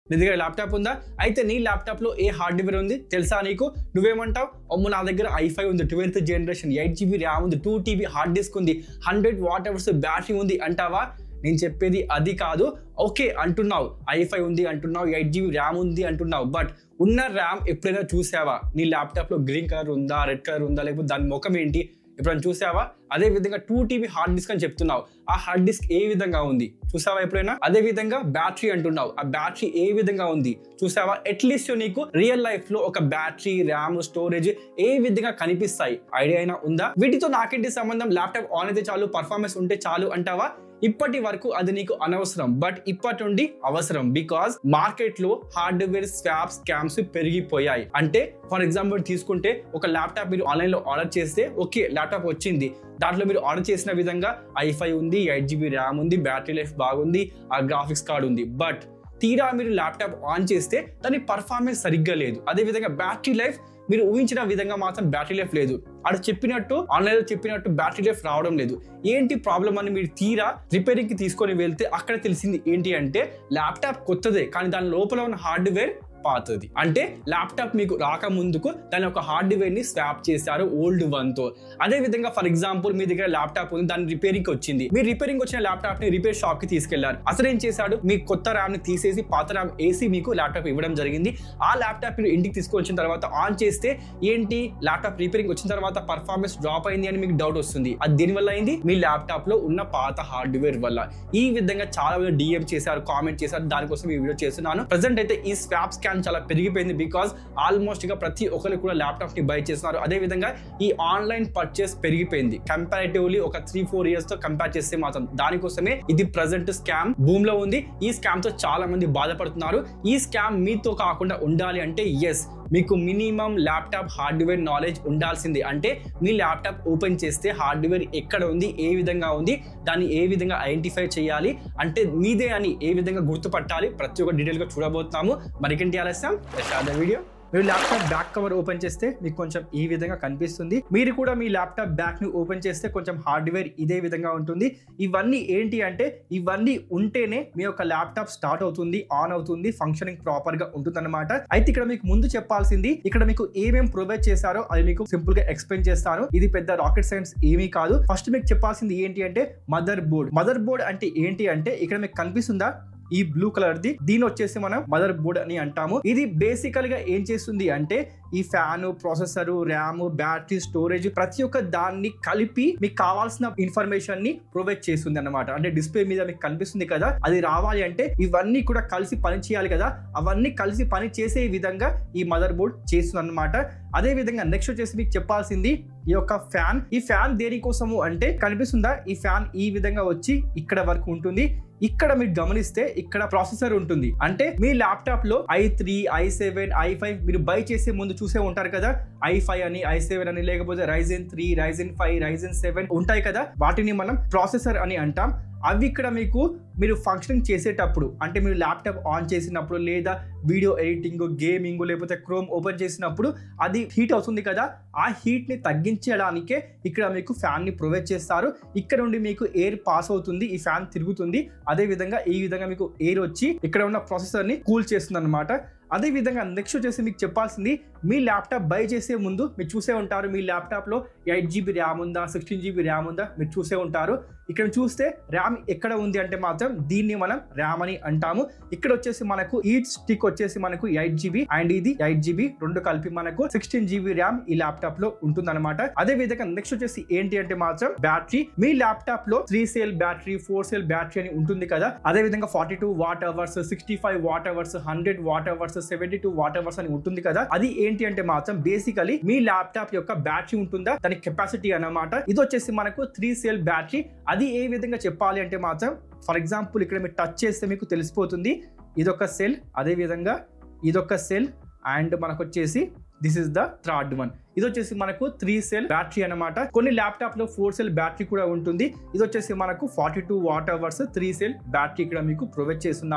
నీ దగ్గర ల్యాప్టాప్ ఉందా అయితే నీ ల్యాప్టాప్ లో ఏ హార్డ్వేర్ ఉంది తెలుసా నీకు నువ్వేమంటావు అమ్మ నా దగ్గర ఐఫై ఉంది twelfth generation eight GB RAM ఉంది టూ టీబీ హార్డ్ డిస్క్ ఉంది హండ్రెడ్ వాట్ అవర్స్ బ్యాటరీ ఉంది అంటావా నేను చెప్పేది అది కాదు ఓకే అంటున్నావు ఐఫై ఉంది అంటున్నావు ఎయిట్ జీబీ ర్యామ్ ఉంది అంటున్నావు బట్ ఉన్న ర్యామ్ ఎప్పుడైనా చూసావా నీ ల్యాప్టాప్లో గ్రీన్ కలర్ ఉందా రెడ్ కలర్ ఉందా లేకపోతే దాని ముఖం ఏంటి ఎప్పుడైనా చూసావా అదే విధంగా టూ టీబీ హార్డ్ డిస్క్ అని చెప్తున్నావు ఆ హార్డ్ డిస్క్ ఏ విధంగా ఉంది చూసావా ఎప్పుడైనా అదే విధంగా బ్యాటరీ అంటున్నావు ఆ బ్యాటరీ ఏ విధంగా ఉంది చూసావా అట్లీస్ట్ నీకు రియల్ లైఫ్ లో ఒక బ్యాటరీ ర్యామ్ స్టోరేజ్ ఏ విధంగా కనిపిస్తాయి ఐడియా అయినా ఉందా వీటితో నాకేంటి సంబంధం ల్యాప్టాప్ ఆన్ అయితే చాలు పర్ఫార్మెన్స్ ఉంటే చాలు అంటావా ఇప్పటి వరకు అది నీకు అనవసరం బట్ ఇప్పటి నుండి అవసరం బికాస్ మార్కెట్ లో హార్డ్వేర్ స్వాప్ స్కామ్స్ పెరిగిపోయాయి అంటే ఫర్ ఎగ్జాంపుల్ తీసుకుంటే ఒక ల్యాప్టాప్ మీరు ఆన్లైన్ లో ఆర్డర్ చేస్తే ఓకే ల్యాప్టాప్ వచ్చింది దాంట్లో మీరు ఆర్డర్ చేసిన విధంగా ఐఫై ఉంది ఎయిట్ జీబీ ర్యామ్ ఉంది బ్యాటరీ లైఫ్ బాగుంది ఆ గ్రాఫిక్స్ కార్డ్ ఉంది బట్ తీరా మీరు ల్యాప్టాప్ ఆన్ చేస్తే దాని పర్ఫార్మెన్స్ సరిగ్గా లేదు అదే విధంగా బ్యాటరీ లైఫ్ మీరు ఊహించిన విధంగా మాత్రం బ్యాటరీ లైఫ్ లేదు అక్కడ చెప్పినట్టు ఆన్లైన్లో చెప్పినట్టు బ్యాటరీ లైఫ్ రావడం లేదు ఏంటి ప్రాబ్లం అని మీరు తీరా రిపేరింగ్కి తీసుకొని వెళ్తే అక్కడ తెలిసింది ఏంటి అంటే ల్యాప్టాప్ కొత్తదే కానీ దాని లోపల ఉన్న హార్డ్వేర్ పాతది అంటే ల్యాప్టాప్ మీకు రాకముందుకు దాని యొక్క హార్డ్వేర్ ని స్వాప్ చేశారు ఓల్డ్ వన్ తో అదే విధంగా ఫర్ ఎగ్జాంపుల్ మీ దగ్గర ల్యాప్టాప్ ఉంది దాని రిపేరింగ్ వచ్చింది మీరు రిపేరింగ్ వచ్చిన ల్యాప్టాప్ ని రిపేర్ షాప్ కి తీసుకెళ్లారు అసలు ఏం చేశాడు మీ కొత్త ర్యామ్ ని తీసేసి పాత ర్యామ్ ఏసీ మీకు ల్యాప్టాప్ ఇవ్వడం జరిగింది ఆ ల్యాప్టాప్ మీరు ఇంటికి తీసుకొచ్చిన తర్వాత ఆన్ చేస్తే ఏంటి ల్యాప్టాప్ రిపేరింగ్ వచ్చిన తర్వాత పర్ఫార్మెన్స్ డ్రాప్ అయింది అని మీకు డౌట్ వస్తుంది అది దేని వల్ల అయింది మీ ల్యాప్టాప్ లో ఉన్న పాత హార్డ్వేర్ వల్ల ఈ విధంగా చాలా మంది డిఎం చేశారు కామెంట్ చేశారు దానికోసం ఈ వీడియో చేస్తున్నాను ప్రజెంట్ అయితే ఈ స్వాప్ స్కాన్ చాలా పెరిగిపోయింది బికాస్ ఆల్మోస్ట్ గా ప్రతి ఒక్కరు కూడా ల్యాప్టాప్ ని బై చేస్తున్నారు అదే విధంగా ఈ ఆన్లైన్ పర్చేస్ పెరిగిపోయింది కంపారిటివ్లీ ఒక త్రీ ఫోర్ ఇయర్స్ తో కంపేర్ చేస్తే మాత్రం దానికోసమే ఇది ప్రజెంట్ స్కామ్ భూమ్ లో ఉంది ఈ స్కామ్ తో చాలా మంది బాధపడుతున్నారు ఈ స్కామ్ మీతో కాకుండా ఉండాలి అంటే ఎస్ మీకు మినిమం ల్యాప్టాప్ హార్డ్వేర్ నాలెడ్జ్ ఉండాల్సింది అంటే మీ ల్యాప్టాప్ ఓపెన్ చేస్తే హార్డ్వేర్ ఎక్కడ ఉంది ఏ విధంగా ఉంది దాన్ని ఏ విధంగా ఐడెంటిఫై చేయాలి అంటే మీదే అని ఏ విధంగా గుర్తుపట్టాలి ప్రతి ఒక్క డీటెయిల్గా చూడబోతున్నాము మరికంటి ఆలస్యం వీడియో మీరు ల్యాప్టాప్ బ్యాక్ కవర్ ఓపెన్ చేస్తే మీకు కొంచెం ఈ విధంగా కనిపిస్తుంది మీరు కూడా మీ ల్యాప్టాప్ బ్యాక్ ని ఓపెన్ చేస్తే కొంచెం హార్డ్వేర్ ఇదే విధంగా ఉంటుంది ఇవన్నీ ఏంటి అంటే ఇవన్నీ ఉంటేనే మీ యొక్క ల్యాప్టాప్ స్టార్ట్ అవుతుంది ఆన్ అవుతుంది ఫంక్షనింగ్ ప్రాపర్ గా ఉంటుందన్నమాట అయితే ఇక్కడ మీకు ముందు చెప్పాల్సింది ఇక్కడ మీకు ఏమేం ప్రొవైడ్ చేశారో అది మీకు సింపుల్ గా ఎక్స్ప్లెయిన్ చేస్తాను ఇది పెద్ద రాకెట్ సైన్స్ ఏమీ కాదు ఫస్ట్ మీకు చెప్పాల్సింది ఏంటి అంటే మదర్ బోర్డ్ మదర్ బోర్డ్ అంటే ఏంటి అంటే ఇక్కడ మీకు కనిపిస్తుందా ఈ బ్లూ కలర్ ది దీని వచ్చేసి మనం మదర్ బోర్డ్ అని అంటాము ఇది బేసికల్ గా ఏం చేస్తుంది అంటే ఈ fan processor RAM battery storage ప్రతి ఒక్క దాన్ని కలిపి మీకు కావాల్సిన ఇన్ఫర్మేషన్ ని ప్రొవైడ్ చేస్తుంది అనమాట అంటే డిస్ప్లే మీద మీకు కనిపిస్తుంది కదా అది రావాలి అంటే ఇవన్నీ కూడా కలిసి పని చేయాలి కదా అవన్నీ కలిసి పని చేసే విధంగా ఈ మదర్ బోర్డ్ చేస్తుంది అనమాట అదే విధంగా నెక్స్ట్ వచ్చేసి మీకు చెప్పాల్సింది ఈ యొక్క ఫ్యాన్ ఈ ఫ్యాన్ దేనికోసము అంటే కనిపిస్తుందా ఈ ఫ్యాన్ ఈ విధంగా వచ్చి ఇక్కడ వరకు ఉంటుంది ఇక్కడ మీరు గమనిస్తే ఇక్కడ ప్రాసెసర్ ఉంటుంది అంటే మీ ల్యాప్టాప్ లో i three i seven i five మీరు బై చేసే ముందు చూసే ఉంటారు కదా ఐ ఫైవ్ అని ఐ సెవెన్ అని లేకపోతే Ryzen three Ryzen five Ryzen seven ఉంటాయి కదా వాటిని మనం ప్రాసెసర్ అని అంటాం అవి ఇక్కడ మీకు మీరు ఫంక్షనింగ్ చేసేటప్పుడు అంటే మీరు ల్యాప్టాప్ ఆన్ చేసినప్పుడు లేదా వీడియో ఎడిటింగ్ గేమింగ్ లేకపోతే క్రోమ్ ఓపెన్ చేసినప్పుడు అది హీట్ అవుతుంది కదా ఆ హీట్ని తగ్గించడానికే ఇక్కడ మీకు ఫ్యాన్ని ప్రొవైడ్ చేస్తారు ఇక్కడ నుండి మీకు ఎయిర్ పాస్ అవుతుంది ఈ ఫ్యాన్ తిరుగుతుంది అదే విధంగా ఈ విధంగా మీకు ఎయిర్ వచ్చి ఇక్కడ ఉన్న ప్రాసెసర్ని కూల్ చేస్తుంది అనమాట అదే విధంగా నెక్స్ట్ వచ్చేసి మీకు చెప్పాల్సింది మీ ల్యాప్టాప్ బై చేసే ముందు మీరు చూసే ఉంటారు మీ ల్యాప్టాప్లో ఎయిట్ జీబీ ర్యామ్ ఉందా సిక్స్టీన్ జీబీ ర్యామ్ ఉందా మీరు చూసే ఉంటారు ఇక్కడ చూస్తే ర్యామ్ ఎక్కడ ఉంది అంటే మాత్రం దీన్ని మనం ర్యామ్ అని అంటాము ఇక్కడ వచ్చేసి మనకు ఈ స్టిక్ వచ్చేసి మనకు ఎయిట్ జీబీ అండ్ ఇది ఎయిట్ జీబీ రెండు కలిపి మనకు సిక్స్టీన్ జీబీ ర్యామ్ ఈ ల్యాప్టాప్ లో ఉంటుందన్నమాట అదే విధంగా నెక్స్ట్ వచ్చేసి ఏంటి అంటే మాత్రం బ్యాటరీ మీ ల్యాప్టాప్ లో three cell battery four cell battery అని ఉంటుంది కదా అదే విధంగా forty two watt hours sixty five watt hours hundred watt hours seventy two watt hours అని ఉంటుంది కదా అది ఏంటి అంటే మాత్రం బేసికలీ మీ ల్యాప్టాప్ యొక్క బ్యాటరీ ఉంటుందా దాని కెపాసిటీ అన్నమాట ఇది వచ్చేసి మనకు త్రీ సెల్ బ్యాటరీ అది ఏ విధంగా చెప్పాలి అంటే మాత్రం ఫర్ ఎగ్జాంపుల్ ఇక్కడ మీరు టచ్ చేస్తే మీకు తెలిసిపోతుంది ఇదొక సెల్ అదే విధంగా ఇదొక సెల్ అండ్ మనకు వచ్చేసి this is the third one ఇది వచ్చేసి మనకు త్రీ సెల్ బ్యాటరీ అనమాట కొన్ని ల్యాప్టాప్ లో ఫోర్ సెల్ బ్యాటరీ కూడా ఉంటుంది ఇది వచ్చేసి మనకు forty two watt hours three cell battery ఇక్కడ మీకు ప్రొవైడ్ చేస్తున్నారు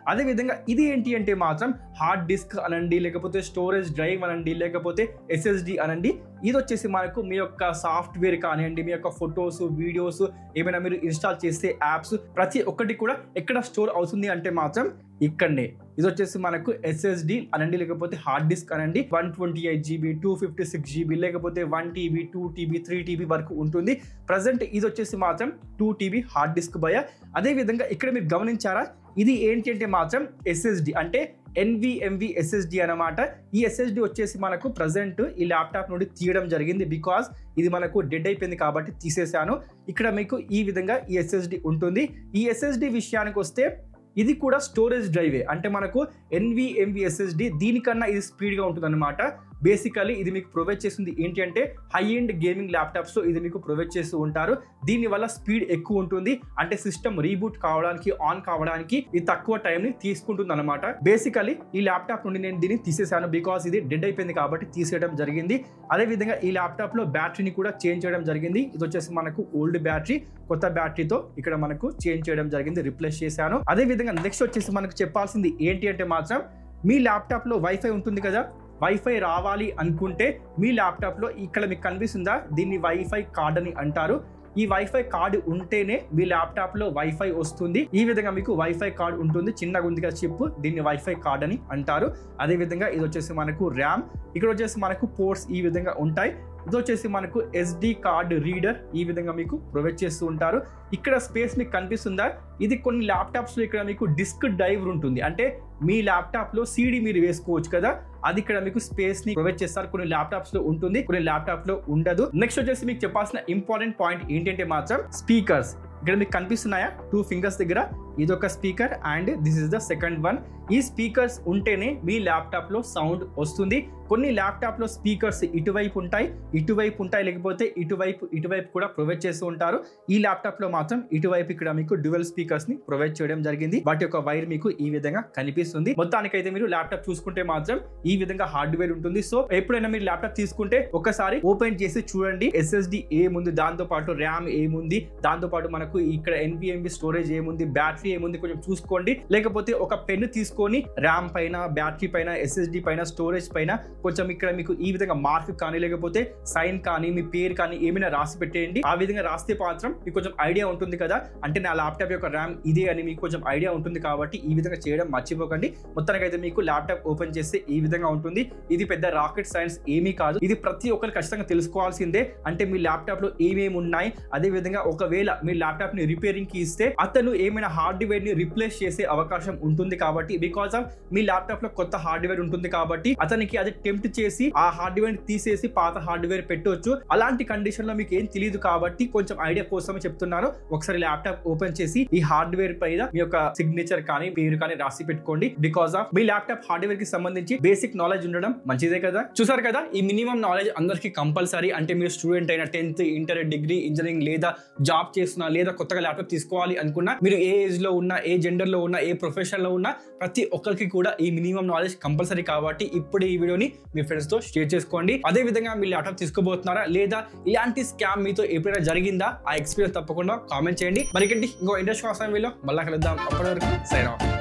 అదే విధంగా ఇది ఏంటి అంటే మాత్రం హార్డ్ డిస్క్ అనండి లేకపోతే స్టోరేజ్ డ్రైవ్ అనండి లేకపోతే ఎస్ఎస్డి అనండి ఇది వచ్చేసి మనకు మీ యొక్క సాఫ్ట్వేర్ కానివ్వండి మీ యొక్క ఫొటోస్ వీడియోస్ ఏమైనా మీరు ఇన్స్టాల్ చేసే యాప్స్ ప్రతి ఒక్కటి కూడా ఎక్కడ స్టోర్ అవుతుంది అంటే మాత్రం ఇక్కడనే ఇది వచ్చేసి మనకు ఎస్ఎస్డి అనండి లేకపోతే హార్డ్ డిస్క్ అనండి one twenty eight GB two fifty six GB లేకపోతే one TB two TB three TB వరకు ఉంటుంది ప్రజెంట్ ఇది వచ్చేసి మాత్రం టూ టీబీ హార్డ్ డిస్క్ భయ అదే విధంగా ఇక్కడ మీరు గమనించారా ఇది ఏంటి అంటే మాత్రం ఎస్ఎస్డి అంటే ఎన్విఎంవి ఎస్ఎస్డి అనమాట ఈ ఎస్ఎస్డి వచ్చేసి మనకు ప్రజెంట్ ఈ ల్యాప్టాప్ నుండి తీయడం జరిగింది బికాస్ ఇది మనకు డెడ్ అయిపోయింది కాబట్టి తీసేశాను ఇక్కడ మీకు ఈ విధంగా ఈ ఎస్ఎస్డి ఉంటుంది ఈ ఎస్ఎస్డి విషయానికి వస్తే ఇది కూడా స్టోరేజ్ డ్రైవే అంటే మనకు ఎన్విఎంవి ఎస్ఎస్డి దీనికన్నా ఇది స్పీడ్గా ఉంటుంది అనమాట బేసికలీ ఇది మీకు ప్రొవైడ్ చేస్తుంది ఏంటి అంటే హై ఎండ్ గేమింగ్ ల్యాప్టాప్స్ ఇది మీకు ప్రొవైడ్ చేస్తూ ఉంటారు దీనివల్ల స్పీడ్ ఎక్కువ ఉంటుంది అంటే సిస్టమ్ రీబూట్ కావడానికి ఆన్ కావడానికి ఇది తక్కువ టైంని తీసుకుంటుంది అనమాట బేసికలీ ఈ ల్యాప్టాప్ నుండి నేను దీన్ని తీసేశాను బికాస్ ఇది డెడ్ అయిపోయింది కాబట్టి తీసేయడం జరిగింది అదేవిధంగా ఈ ల్యాప్టాప్లో బ్యాటరీని కూడా చేంజ్ చేయడం జరిగింది ఇది వచ్చేసి మనకు ఓల్డ్ బ్యాటరీ కొత్త బ్యాటరీతో ఇక్కడ మనకు చేంజ్ చేయడం జరిగింది రిప్లేస్ చేశాను అదే విధంగా నెక్స్ట్ వచ్చేసి మనకు చెప్పాల్సింది ఏంటి అంటే మాత్రం మీ ల్యాప్టాప్లో వైఫై ఉంటుంది కదా వైఫై రావాలి అనుకుంటే మీ ల్యాప్టాప్లో ఇక్కడ మీకు కనిపిస్తుందా దీన్ని వైఫై కార్డ్ అని అంటారు ఈ వైఫై కార్డు ఉంటేనే మీ ల్యాప్టాప్లో వైఫై వస్తుంది ఈ విధంగా మీకు వైఫై కార్డ్ ఉంటుంది చిన్నగా ఉంది కదా చిప్ దీన్ని వైఫై కార్డ్ అని అంటారు అదే విధంగా ఇది వచ్చేసి మనకు ర్యామ్ ఇక్కడ వచ్చేసి మనకు పోర్ట్స్ ఈ విధంగా ఉంటాయి ఇది వచ్చేసి మనకు ఎస్డి కార్డ్ రీడర్ ఈ విధంగా మీకు ప్రొవైడ్ చేస్తూ ఉంటారు ఇక్కడ స్పేస్ మీకు కనిపిస్తుందా ఇది కొన్ని ల్యాప్టాప్స్లో ఇక్కడ మీకు డిస్క్ డ్రైవ్ ఉంటుంది అంటే మీ ల్యాప్టాప్లో సీడీ మీరు వేసుకోవచ్చు కదా అది ఇక్కడ మీకు స్పేస్ ని ప్రొవైడ్ చేస్తారు కొన్ని ల్యాప్టాప్స్ లో ఉంటుంది కొన్ని ల్యాప్టాప్ లో ఉండదు నెక్స్ట్ వచ్చేసి మీకు చెప్పాల్సిన ఇంపార్టెంట్ పాయింట్ ఏంటంటే మాత్రం స్పీకర్స్ ఇక్కడ మీకు కనిపిస్తున్నాయా టూ ఫింగర్స్ దగ్గర ఇది ఒక speaker and this is the second one ఈ స్పీకర్స్ ఉంటేనే మీ ల్యాప్టాప్ లో సౌండ్ వస్తుంది కొన్ని ల్యాప్టాప్ లో స్పీకర్స్ ఇటువైపు ఉంటాయి ఇటువైపు ఉంటాయి లేకపోతే ఇటువైపు ఇటువైపు కూడా ప్రొవైడ్ చేస్తూ ఉంటారు ఈ ల్యాప్టాప్ లో మాత్రం ఇటువైపు ఇక్కడ మీకు డ్యువల్ స్పీకర్స్ ని ప్రొవైడ్ చేయడం జరిగింది వాటి యొక్క వైర్ మీకు ఈ విధంగా కనిపిస్తుంది మొత్తానికైతే మీరు ల్యాప్టాప్ చూసుకుంటే మాత్రం ఈ విధంగా హార్డ్వేర్ ఉంటుంది సో ఎప్పుడైనా మీరు ల్యాప్టాప్ తీసుకుంటే ఒకసారి ఓపెన్ చేసి చూడండి ఎస్ఎస్డి ఏముంది దాంతో పాటు ర్యామ్ ఏముంది దాంతో పాటు మనకు ఇక్కడ ఎన్బిఎంబి స్టోరేజ్ ఏముంది బ్యాటరీ ఏముంది కొంచెం చూసుకోండి లేకపోతే ఒక పెన్ తీసుకొని ర్యామ్ పైన బ్యాటరీ పైన ఎస్ఎస్డి పైన స్టోరేజ్ పైన కొంచెం ఇక్కడ మీకు ఈ విధంగా మార్క్ కానీ లేకపోతే సైన్ కానీ మీ పేరు కానీ ఏమైనా రాసి పెట్టేయండి ఆ విధంగా రాస్తే మాత్రం మీకు కొంచెం ఐడియా ఉంటుంది కదా అంటే నా ల్యాప్టాప్ యొక్క ర్యామ్ ఇదే అని మీకు కొంచెం ఐడియా ఉంటుంది కాబట్టి ఈ విధంగా చేయడం మర్చిపోకండి మొత్తానికి అయితే మీకు ల్యాప్టాప్ ఓపెన్ చేస్తే ఈ విధంగా ఉంటుంది ఇది పెద్ద రాకెట్ సైన్స్ ఏమీ కాదు ఇది ప్రతి ఒక్కరు ఖచ్చితంగా తెలుసుకోవాల్సిందే అంటే మీ ల్యాప్టాప్ లో ఏమేమి ఉన్నాయి అదే విధంగా ఒకవేళ మీ ల్యాప్టాప్ ని రిపేరింగ్ కి ఇస్తే అతను ఏమైనా హార్డ్వేర్ ని రిప్లేస్ చేసే అవకాశం ఉంటుంది కాబట్టి బికాస్ ఆఫ్ మీ ల్యాప్టాప్ లో కొత్త హార్డ్వేర్ ఉంటుంది కాబట్టి అతనికి అది టెంప్ట్ చేసి ఆ హార్డ్వేర్ ని తీసేసి పాత హార్డ్వేర్ పెట్టవచ్చు అలాంటి కండిషన్ లో మీకు ఏం తెలియదు కాబట్టి కొంచెం ఐడియా కోసమే చెప్తున్నాను ఒకసారి ల్యాప్టాప్ ఓపెన్ చేసి ఈ హార్డ్వేర్ పైన మీ యొక్క సిగ్నేచర్ కానీ పేరు కానీ రాసి పెట్టుకోండి బికాస్ ఆఫ్ మీ ల్యాప్టాప్ హార్డ్వేర్ కి సంబంధించి బేసిక్ నాలెడ్జ్ ఉండడం మంచిదే కదా చూసారు కదా ఈ మినిమం నాలెడ్జ్ అందరికి కంపల్సరీ అంటే మీరు స్టూడెంట్ అయినా టెన్త్ ఇంటర్ డిగ్రీ ఇంజనీరింగ్ లేదా జాబ్ చేస్తున్నా లేదా కొత్తగా ల్యాప్టాప్ తీసుకోవాలి అనుకున్నా మీరు ఏ ఏజ్ లో ఉన్నా ఏ జెండర్ లో ఉన్నా ఏ ప్రొఫెషన్ లో ఉన్నా ప్రతి ఒక్కరికి కూడా ఈ మినిమం నాలెడ్జ్ కంపల్సరీ కాబట్టి ఇప్పుడు ఈ వీడియోని మీ ఫ్రెండ్స్ తో షేర్ చేసుకోండి అదే విధంగా మీ ల్యాప్టాప్ తీసుకోబోతున్నారా లేదా ఇలాంటి స్కామ్ మీతో ఎప్పుడైనా జరిగిందా ఆ ఎక్స్పీరియన్స్ తప్పకుండా కామెంట్ చేయండి మరికండి ఇంకో ఇండస్ట్రీ అవసరం వీళ్ళు మళ్ళీ కలుద్దాం అప్పటి వరకు సైన్ ఆఫ్